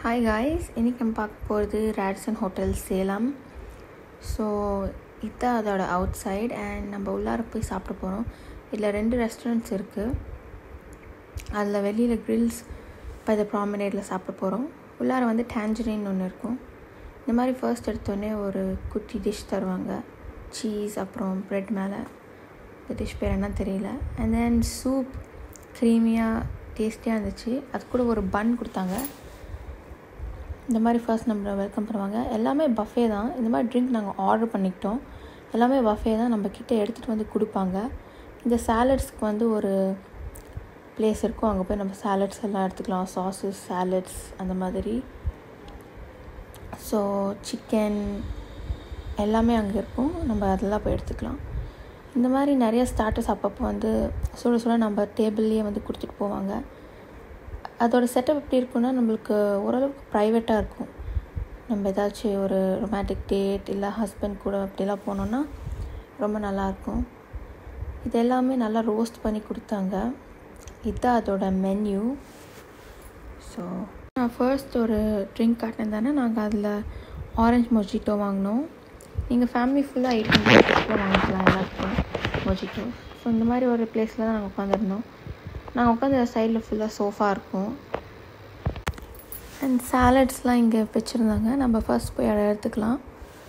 hi guys இன்றைக்கி நம்ம பார்க்க போகிறது ரேட்சன் ஹோட்டல் சேலம் ஸோ இதுதான் அதோட அவுட் சைட் அண்ட் நம்ம உள்ளார போய் சாப்பிட போகிறோம் இதில் ரெண்டு ரெஸ்டாரண்ட்ஸ் இருக்குது அதில் வெளியில் கிரில்ஸ் இப்போ இந்த ப்ராமினேட்டில் சாப்பிட போகிறோம் உள்ளார வந்து டேஞ்சரின் ஒன்று இருக்கும் இந்த மாதிரி ஃபர்ஸ்ட் எடுத்தோடனே ஒரு குட்டி டிஷ் தருவாங்க சீஸ் அப்புறம் ப்ரெட் மேலே இந்த டிஷ் பேர் என்ன தெரியல அண்ட் தென் சூப் க்ரீமியாக டேஸ்டியாக இருந்துச்சு அது கூட ஒரு பன் கொடுத்தாங்க இந்த மாதிரி ஃபர்ஸ்ட் நம்மளை வெல்கம் பண்ணுவாங்க எல்லாமே பஃபே தான் இந்த மாதிரி ட்ரிங்க் நாங்கள் ஆர்டர் பண்ணிக்கிட்டோம் எல்லாமே பஃபே தான் நம்ம கிட்டே எடுத்துகிட்டு வந்து கொடுப்பாங்க இந்த சாலட்ஸ்க்கு வந்து ஒரு பிளேஸ் இருக்கும் அங்கே போய் நம்ம சாலட்ஸ் எல்லாம் எடுத்துக்கலாம் சாஸஸ் சாலட்ஸ் அந்த மாதிரி ஸோ சிக்கன் எல்லாமே அங்கே இருக்கும் நம்ம அதெல்லாம் போய் எடுத்துக்கலாம் இந்த மாதிரி நிறைய ஸ்டார்டர்ஸ் அப்பப்போ வந்து சுட சுட நம்ம டேபிள்லேயே வந்து கொடுத்துட்டு போவாங்க அதோட செட்டப் எப்படி இருக்குன்னா நம்மளுக்கு ஓரளவுக்கு ப்ரைவேட்டாக இருக்கும் நம்ம ஏதாச்சும் ஒரு ரொமான்டிக் டேட் இல்லை ஹஸ்பண்ட் கூட அப்படிலாம் போனோன்னா ரொம்ப நல்லாயிருக்கும் இது எல்லாமே நல்லா ரோஸ்ட் பண்ணி கொடுத்தாங்க இதுதான் அதோட மென்யூ ஸோ நான் ஃபர்ஸ்ட் ஒரு ட்ரிங்க் காட்டினேன் தானே நாங்கள் அதில் ஆரஞ்ச் மொஜிட்டோ வாங்கினோம் நீங்கள் ஃபேமிலி ஃபுல்லாக எயிட் ஹண்ட்ரட் வாங்கிக்கலாம் எல்லாத்துக்கும் மொஜிட்டோ ஸோ இந்த மாதிரி ஒரு பிளேஸில் தான் நாங்கள் உட்காந்துருந்தோம் நாங்கள் உட்காந்து சைடில் ஃபுல்லாக சோஃபா இருக்கும் அண்ட் சாலட்ஸ்லாம் இங்கே வச்சுருந்தாங்க நம்ம ஃபர்ஸ்ட் போய் அதை எடுத்துக்கலாம்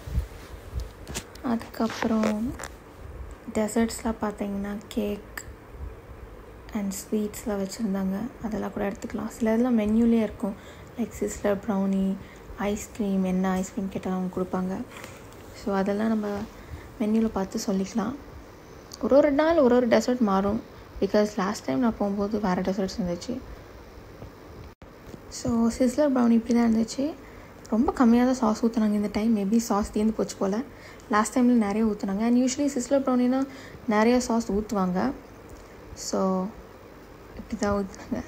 அதுக்கப்புறம் டெசர்ட்ஸ்லாம் பார்த்தீங்கன்னா கேக் அண்ட் ஸ்வீட்ஸ்லாம் வச்சுருந்தாங்க அதெல்லாம் கூட எடுத்துக்கலாம் சில இதெல்லாம் மென்யூலேயே இருக்கும் லைக் சிஸ்லர் ப்ரௌனி ஐஸ்கிரீம் என்ன ஐஸ்கிரீம் கேட்டால் அவங்க கொடுப்பாங்க ஸோ அதெல்லாம் நம்ம மென்யூவில் பார்த்து சொல்லிக்கலாம் ஒரு ஒரு நாள் ஒரு ஒரு டெசர்ட் மாறும் பிகாஸ் லாஸ்ட் டைம் நான் போகும்போது வேறு டெசர்ட்ஸ் இருந்துச்சு ஸோ சிஸ்லர் ப்ரௌனி இப்படி தான் இருந்துச்சு ரொம்ப கம்மியாக தான் சாஸ் ஊற்றுனாங்க இந்த டைம் மேபி சாஸ் தீர்ந்து போச்சு போல் லாஸ்ட் டைமில் நிறைய ஊற்றுனாங்க அண்ட் யூஸ்வலி சிஸ்லர் ப்ரௌனினா நிறைய சாஸ் ஊற்றுவாங்க ஸோ இப்படி தான் ஊற்றுனாங்க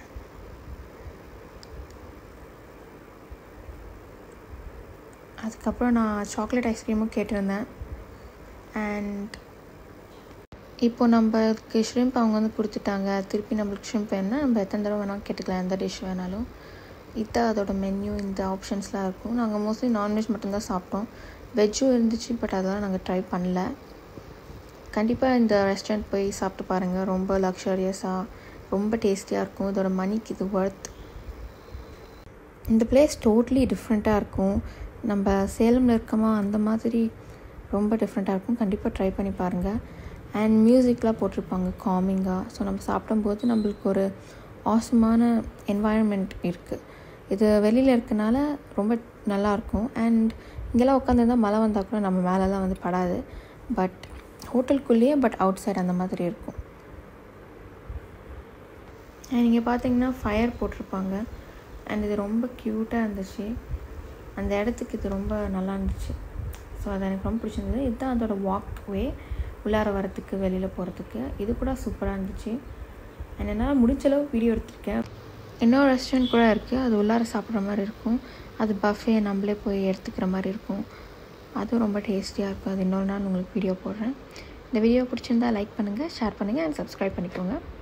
அதுக்கப்புறம் நான் சாக்லேட் ஐஸ்கிரீமும் கேட்டிருந்தேன் அண்ட் இப்போ நம்மளுக்கு ஷ்ரிம்ப் அவங்க வந்து கொடுத்துட்டாங்க திருப்பி நம்மளுக்கு ஷ்ரிம்ப் வேணுன்னா நம்ம எத்தனை தடவை வேணாலும் கேட்டுக்கலாம் எந்த டிஷ் வேணாலும் இதுதான் அதோட மென்யூ இந்த ஆப்ஷன்ஸ்லாம் இருக்கும் நாங்கள் மோஸ்ட்லி நான்வெஜ் மட்டும்தான் சாப்பிட்டோம் வெஜ்ஜும் இருந்துச்சு பட் அதெல்லாம் நாங்கள் ட்ரை பண்ணல கண்டிப்பாக இந்த ரெஸ்டாரண்ட் போய் சாப்பிட்டு பாருங்கள் ரொம்ப லக்ஸரியஸாக ரொம்ப டேஸ்டியாக இருக்கும் இதோட மணிக்கு இது ஒர்த் இந்த பிளேஸ் டோட்லி டிஃப்ரெண்ட்டாக இருக்கும் நம்ம சேலமில் இருக்கோமா அந்த மாதிரி ரொம்ப டிஃப்ரெண்ட்டாக இருக்கும் கண்டிப்பாக ட்ரை பண்ணி பாருங்கள் அண்ட் மியூசிக்லாம் போட்டிருப்பாங்க காமிங்காக ஸோ நம்ம சாப்பிடும்போது நம்மளுக்கு ஒரு ஆசமான என்வாயன்மெண்ட் இருக்குது இது வெளியில் இருக்கனால ரொம்ப நல்லாயிருக்கும் அண்ட் இங்கெல்லாம் உட்காந்துருந்தா மழை வந்தால் கூட நம்ம மேலெலாம் வந்து படாது பட் ஹோட்டலுக்குள்ளேயே பட் அவுட் சைட் அந்த மாதிரி இருக்கும் அண்ட் இங்கே பார்த்தீங்கன்னா ஃபயர் போட்டிருப்பாங்க அண்ட் இது ரொம்ப க்யூட்டாக இருந்துச்சு அந்த இடத்துக்கு இது ரொம்ப நல்லா இருந்துச்சு ஸோ அது எனக்கு ரொம்ப பிடிச்சிருந்தது இதுதான் அதோட வாக் வே உள்ளார வரத்துக்கு வெளியில் போகிறதுக்கு இது கூட சூப்பராக இருந்துச்சு அண்ட் என்னால் முடிஞ்ச அளவு வீடியோ எடுத்திருக்கேன் இன்னொரு ரெஸ்டாரண்ட் கூட இருக்குது அது உள்ளார சாப்பிட்ற மாதிரி இருக்கும் அது பஃபே நம்மளே போய் எடுத்துக்கிற மாதிரி இருக்கும் அதுவும் ரொம்ப டேஸ்டியாக இருக்கும் அது இன்னொரு நாள் உங்களுக்கு வீடியோ போடுறேன் இந்த வீடியோ பிடிச்சிருந்தா லைக் பண்ணுங்கள் ஷேர் பண்ணுங்கள் அண்ட் சப்ஸ்கிரைப் பண்ணிக்கோங்க